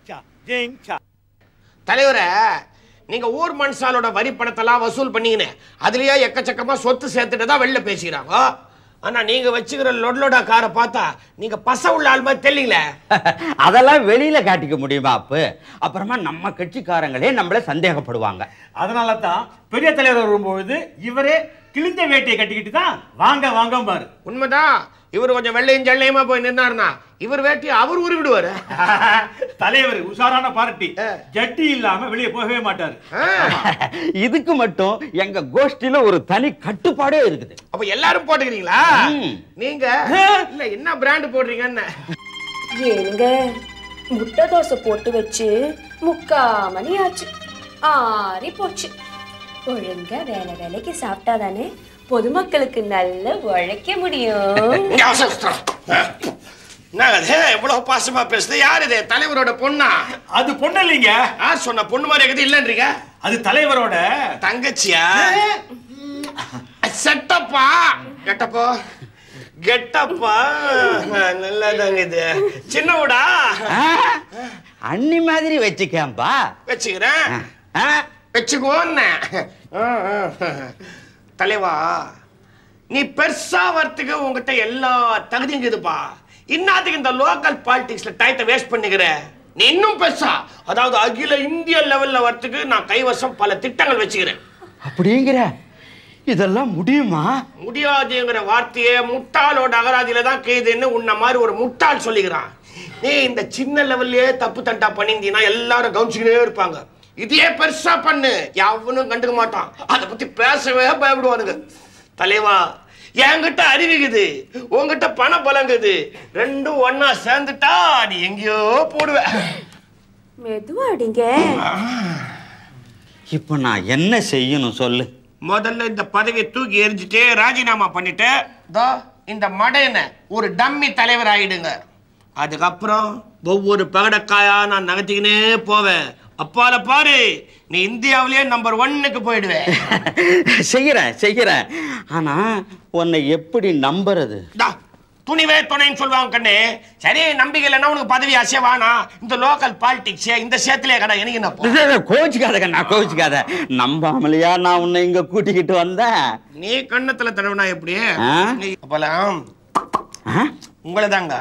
ஜிங்சா ஜிங்சா தலைவரே நீங்க ஊர் மனுஷாலோட வரி பணத்தெல்லாம் வசூல் பண்ணீங்கன்னு அதுலயே எக்கச்சக்கமா சொத்து சேர்த்துட்டு தான் வெளில பேசிக்கிறாங்க ஆனா நீங்க வச்சுக்கிற லொட்லோட காரை பார்த்தா நீங்க பச உள்ள ஆள் மாதிரி தெரியலீங்களே அதெல்லாம் வெளியில காட்டிக்க முடியுமா அப்பு அப்புறமா நம்ம கட்சிக்காரங்களே நம்மள சந்தேகப்படுவாங்க அதனால தான் பெரிய தலைவர் வரும்பொழுது இவரே கிழிஞ்ச வேட்டியை கட்டிக்கிட்டு தான் வாங்க வாங்க பாரு உண்மைதான் இவர் கொஞ்சம் வெள்ளையும் ஜல்லையுமா போய் நின்னாருனா இவர் வேட்டி அவர் உருவிடுவாரு தலைவர் உஷாரான பார்ட்டி ஜட்டி இல்லாம வெளியே போகவே மாட்டாரு இதுக்கு மட்டும் எங்க கோஷ்டில ஒரு தனி கட்டுப்பாடே இருக்குது அப்ப எல்லாரும் போட்டுக்கிறீங்களா ம். நீங்க இல்ல என்ன பிராண்ட் போடுறீங்கன்னு ஏனுங்க முட்டை தோசை போட்டு வச்சு முக்கா மணி ஆச்சு ஆறி போச்சு ஒழுங்கா வேலை வேலைக்கு சாப்பிட்டாதானே பொதுமக்களுக்கு நல்ல உழைக்க முடியும் என்ன அது எவ்வளவு பாசமா பேசுது யார் இது தலைவரோட பொண்ணா அது பொண்ணு இல்லைங்க யார் சொன்ன பொண்ணு மாதிரி இருக்குது இல்லன்றீங்க அது தலைவரோட தங்கச்சியா செட்டப்பா கெட்டப்போ கெட்டப்பா நல்லதாங்க இது சின்னவுடா ஆ? அண்ணி மாதிரி வச்சுக்கேன்பா வச்சுக்கிறேன் ஆ? வச்சுக்குவோன்னு தலைவா நீ பெருசா வரத்துக்கு உங்ககிட்ட எல்லா தகுதியும் இருக்குதுப்பா இன்னாத்துக்கு இந்த லோக்கல் பாலிடிக்ஸ்ல டயத்தை வேஸ்ட் பண்ணிக்கிற நீ இன்னும் பெருசா அதாவது அகில இந்திய லெவல்ல வரத்துக்கு நான் கைவசம் பல திட்டங்கள் வச்சுக்கிறேன் அப்படிங்கிற இதெல்லாம் முடியுமா முடியாதுங்கிற வார்த்தையே முட்டாளோட அகராதியில தான் கேதுன்னு உன்ன மாதிரி ஒரு முட்டாள் சொல்லிக்கிறான் நீ இந்த சின்ன லெவல்லயே தப்பு தண்டா பண்ணியிருந்தீங்கன்னா எல்லாரும் கவனிச்சுக்கிட்டே இருப்பாங்க இதையே பெருசா பண்ணு எவனும் கண்டுக்க மாட்டான் அதை பத்தி பேசவே பயப்படுவானுங்க தலைவா என்கிட்ட அறிவிக்குது உன்கிட்ட பண பலங்குது ரெண்டும் ஒண்ணா சேர்ந்துட்டா நீ எங்கேயோ போடுவ மெதுவா அடிங்க இப்போ நான் என்ன செய்யணும் சொல்லு முதல்ல இந்த பதவியை தூக்கி எரிஞ்சிட்டு ராஜினாமா பண்ணிட்டு தோ இந்த மடையனை ஒரு டம்மி தலைவர் ஆயிடுங்க அதுக்கப்புறம் ஒவ்வொரு பகடக்காயா நான் நகர்த்திக்கினே போவேன் அப்பால பாரு நீ இந்தியாவிலேயே நம்பர் ஒன்னுக்கு போயிடுவேன் செய்யறேன் செய்யறேன் ஆனா உன்னை எப்படி நம்புறது தா, துணிவே துணைன்னு சொல்லுவாங்க கண்ணு சரி நம்பிக்கை இல்லைன்னா உனக்கு பதவி ஆசையா வானா இந்த லோக்கல் பாலிடிக்ஸ் இந்த சேத்துலயே கடை எனக்கு என்ன போ? கோச்சிக்காத நான் கோச்சிக்காத நம்பாமலையா நான் உன்னை இங்க கூட்டிக்கிட்டு வந்தேன் நீ கண்ணத்துல தடவுனா எப்படி ஆ? நீ- அப்பலாம் ஆ? உங்களை தாங்க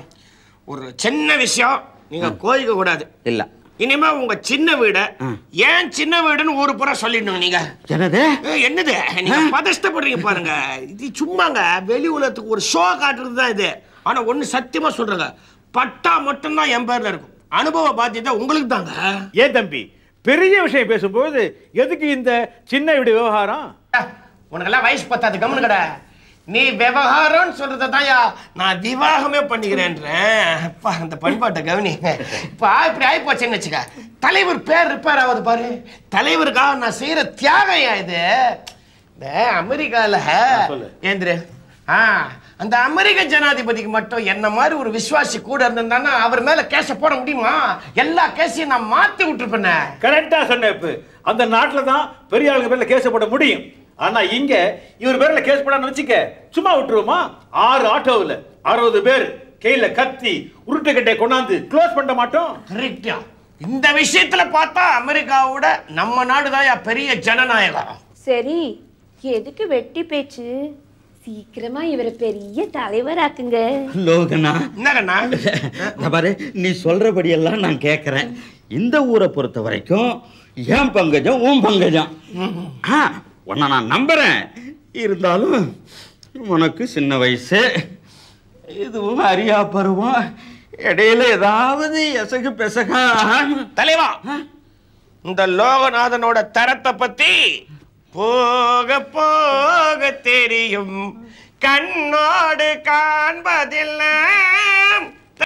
ஒரு சின்ன விஷயம் நீங்க கோயிக்க கூடாது இல்ல இனிமே உங்க சின்ன வீட ஏன் சின்ன வீடுன்னு ஒரு புற சொல்லிடணும் நீங்க என்னது ஏய், என்னது நீங்க பதஷ்டப்படுறீங்க பாருங்க இது சும்மாங்க வெளி உலகத்துக்கு ஒரு ஷோ காட்டுறது தான் இது ஆனா ஒண்ணு சத்தியமா சொல்றேங்க பட்டா மட்டும்தான் என் பேர்ல இருக்கும் அனுபவ பாத்தியத்தை உங்களுக்கு தாங்க ஏன் தம்பி பெரிய விஷயம் பேசும்போது எதுக்கு இந்த சின்ன வீடு விவகாரம் உனக்கெல்லாம் வயசு பத்தாது கம்முனு கடை நீ விவகாரம்னு சொல்றதை தான்யா நான் விவாகமே பண்ணிக்கிறேன்றேன் அப்பா அந்த பண்பாட்டை கவனி இப்போ இப்படி ஆகி போச்சேன்னு வச்சுக்க தலைவர் பேர் ரிப்பேர் ஆகுது பாரு தலைவருக்காக நான் செய்யற தியாகம்யா இது இந்த அமெரிக்கால சொல்லு. ஏந்திரு ஆ அந்த அமெரிக்க ஜனாதிபதிக்கு மட்டும் என்ன மாதிரி ஒரு விசுவாசி கூட இருந்திருந்தானா அவர் மேல கேஸ போட முடியுமா எல்லா கேஸையும் நான் மாத்தி விட்டுருப்பேனே கரெக்டா சொன்ன இப்ப அந்த நாட்டுல தான் பெரிய ஆளுங்க பேர்ல கேஸ் போட முடியும் ஆனா இங்க இவர் பேர்ல கேஸ் போடான்னு வச்சுக்க சும்மா விட்டுருவோமா ஆறு ஆட்டோவில் அறுபது பேர் கையில கத்தி உருட்டுக்கட்டை கொண்டாந்து க்ளோஸ் பண்ண மாட்டோம் கரெக்டா இந்த விஷயத்துல பார்த்தா அமெரிக்காவோட நம்ம நாடுதான் பெரிய ஜனநாயகம் சரி எதுக்கு வெட்டி பேச்சு சீக்கிரமா இவரை பெரிய தலைவராக்குங்க லோகனா என்னங்கண்ணா இந்த பாரு நீ சொல்றபடி எல்லாம் நான் கேட்கறேன் இந்த ஊரை பொறுத்த வரைக்கும் ஏன் பங்கஜம் உன் பங்கஜம் ஆ உன்னை நான் நம்புறேன் இருந்தாலும் உனக்கு சின்ன வயசு இதுவும் அறியா பருவம் இடையில ஏதாவது எசகு பெசகா தலைவா இந்த லோகநாதனோட தரத்தை பத்தி போக போக தெரியும் கண்ணோடு காண்பதில்லை